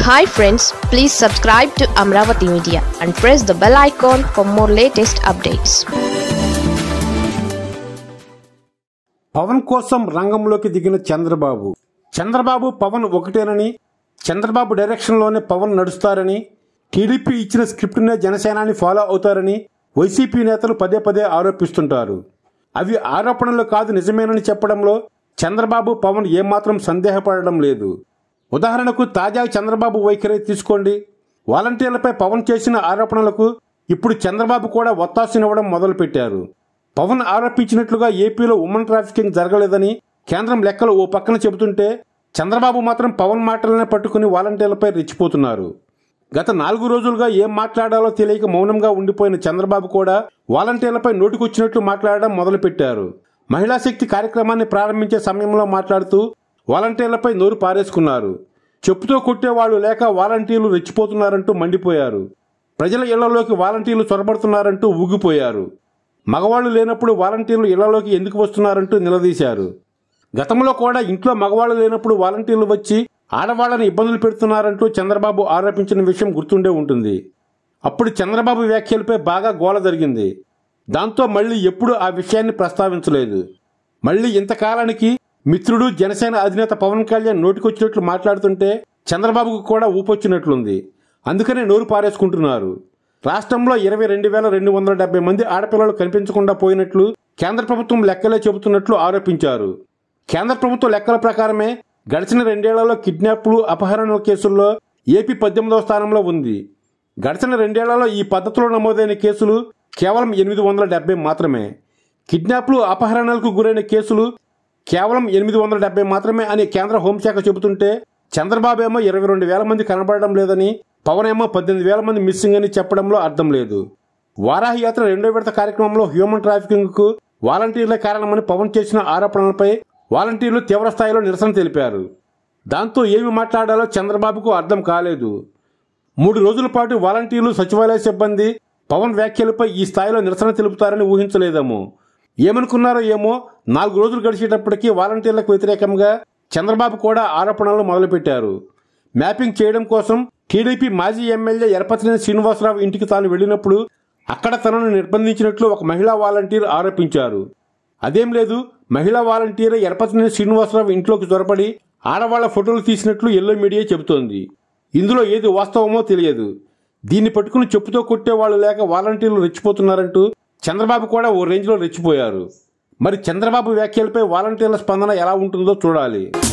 hi friends please subscribe to Amaravati media and press the bell icon for more latest updates Pawan కోసం రంగంలోకి దిగిన చంద్రబాబు చంద్రబాబు పవన్ ఒకటేనని చంద్రబాబు డైరెక్షన్లోనే పవన్ నడుస్తారని టీడీపీ ఇచ్చిన స్క్రిప్ట్నే జనసేనాని ఫాలో అవుతారని వైసీపీ నేతలు పదే పదే ఆరోపిస్తుంటారు అవి ఆరోపణలు కాదు నిజమేనని చెప్పడంలో చంద్రబాబు పవన్ ఏమాత్రం సందేహపడడం లేదు ఉదాహరణకు తాజా చంద్రబాబు వైఖరి తీసుకోండి వాలంటీర్లపై పవన్ చేసిన ఆరోపణలకు ఇప్పుడు చంద్రబాబు కూడా ఒత్తాసినివ్వడం మొదలుపెట్టారు పవన్ ఆరోపించినట్లుగా ఏపీలో ఉమెన్ ట్రాఫికింగ్ జరగలేదని కేంద్రం లెక్కలు ఓ పక్కన చెబుతుంటే చంద్రబాబు మాత్రం పవన్ మాటలనే పట్టుకుని వాలంటీర్లపై రెచ్చిపోతున్నారు గత నాలుగు రోజులుగా ఏం మాట్లాడాలో తెలియక మౌనంగా ఉండిపోయిన చంద్రబాబు కూడా వాలంటీర్లపై నోటికొచ్చినట్లు మాట్లాడడం మొదలుపెట్టారు మహిళా శక్తి కార్యక్రమాన్ని ప్రారంభించే సమయంలో మాట్లాడుతూ వాలంటీర్లపై నోరు పారేసుకున్నారు చెప్పుతో కొట్టేవాళ్లు లేక వాలంటీర్లు రెచ్చిపోతున్నారంటూ మండిపోయారు ప్రజల ఇళ్లలోకి వాలంటీర్లు చొరబడుతున్నారంటూ ఊగిపోయారు మగవాళ్లు లేనప్పుడు వాలంటీర్లు ఇళ్లలోకి ఎందుకు వస్తున్నారంటూ నిలదీశారు గతంలో కూడా ఇంట్లో మగవాళ్లు లేనప్పుడు వాలంటీర్లు వచ్చి ఆడవాళ్లను ఇబ్బందులు పెడుతున్నారంటూ చంద్రబాబు ఆరోపించిన విషయం గుర్తుండే ఉంటుంది అప్పుడు చంద్రబాబు వ్యాఖ్యలపై బాగా గోల జరిగింది దాంతో మళ్ళీ ఎప్పుడు ఆ విషయాన్ని ప్రస్తావించలేదు మళ్ళీ ఇంతకాలానికి మిత్రుడు జనసేన అధినేత పవన్ కళ్యాణ్ నోటికొచ్చినట్లు మాట్లాడుతుంటే చంద్రబాబుకు కూడా ఊపొచ్చినట్లుంది అందుకనే నోరు పారేసుకుంటున్నారు రాష్ట్రంలో ఇరవై రెండు వేల రెండు వందల డెబ్బై మంది ఆడపిల్లలు కనిపించకుండా పోయినట్లు కేంద్ర ప్రభుత్వం లెక్కలే చెబుతున్నట్లు ఆరోపించారు కేంద్ర ప్రభుత్వ లెక్కల ప్రకారమే గడిచిన రెండేళ్లలో కిడ్నాప్లు అపహరణల కేసుల్లో ఏపీ పద్దెనిమిదవ స్థానంలో ఉంది గడిచిన రెండేళ్లలో ఈ పద్ధతిలో నమోదైన కేసులు కేవలం ఎనిమిది వందల డెబ్బై మాత్రమే కిడ్నాప్లు అపహరణలకు గురైన కేసులు కేవలం ఎనిమిది వందల డెబ్బై మాత్రమే అని కేంద్ర హోంశాఖ చెబుతుంటే చంద్రబాబు ఏమో ఇరవై రెండు వేల మంది కనబడడం లేదని పవన్ ఏమో పద్దెనిమిది వేల మంది మిస్సింగ్ అని చెప్పడంలో అర్థం లేదు వారాహి యాత్ర రెండో విడత కార్యక్రమంలో హ్యూమన్ ట్రాఫికింగ్ కు వాలంటీర్లే కారణమని పవన్ చేసిన ఆరోపణలపై వాలంటీర్లు తీవ్ర స్థాయిలో నిరసన తెలిపారు దాంతో ఏమి మాట్లాడాలో చంద్రబాబుకు అర్థం కాలేదు మూడు రోజుల పాటు వాలంటీర్లు సచివాలయ సిబ్బంది పవన్ వ్యాఖ్యలపై ఈ స్థాయిలో నిరసన తెలుపుతారని ఊహించలేదేమో ఏమనుకున్నారో ఏమో నాలుగు రోజులు గడిచేటప్పటికీ వాలంటీర్లకు వ్యతిరేకంగా చంద్రబాబు కూడా ఆరోపణలు మొదలుపెట్టారు మ్యాపింగ్ చేయడం కోసం టీడీపీ మాజీ ఎమ్మెల్యే ఎరపతినేని శ్రీనివాసరావు ఇంటికి తాను వెళ్ళినప్పుడు అక్కడ తనను నిర్బంధించినట్లు ఒక మహిళా వాలంటీర్ ఆరోపించారు అదేం లేదు మహిళా వాలంటీర్ ఎరపతినేని శ్రీనివాసరావు ఇంట్లోకి చొరబడి ఆడవాళ్ల ఫోటోలు తీసినట్లు ఎల్లో మీడియా చెబుతోంది ఇందులో ఏది వాస్తవమో తెలియదు దీన్ని పట్టుకుని చెప్పుతో కొట్టేవాళ్లు లేక వాలంటీర్లు రెచ్చిపోతున్నారంటూ చంద్రబాబు కూడా ఓ రేంజ్లో రెచ్చిపోయారు మరి చంద్రబాబు వ్యాఖ్యలపై వాలంటీర్ల స్పందన ఎలా ఉంటుందో చూడాలి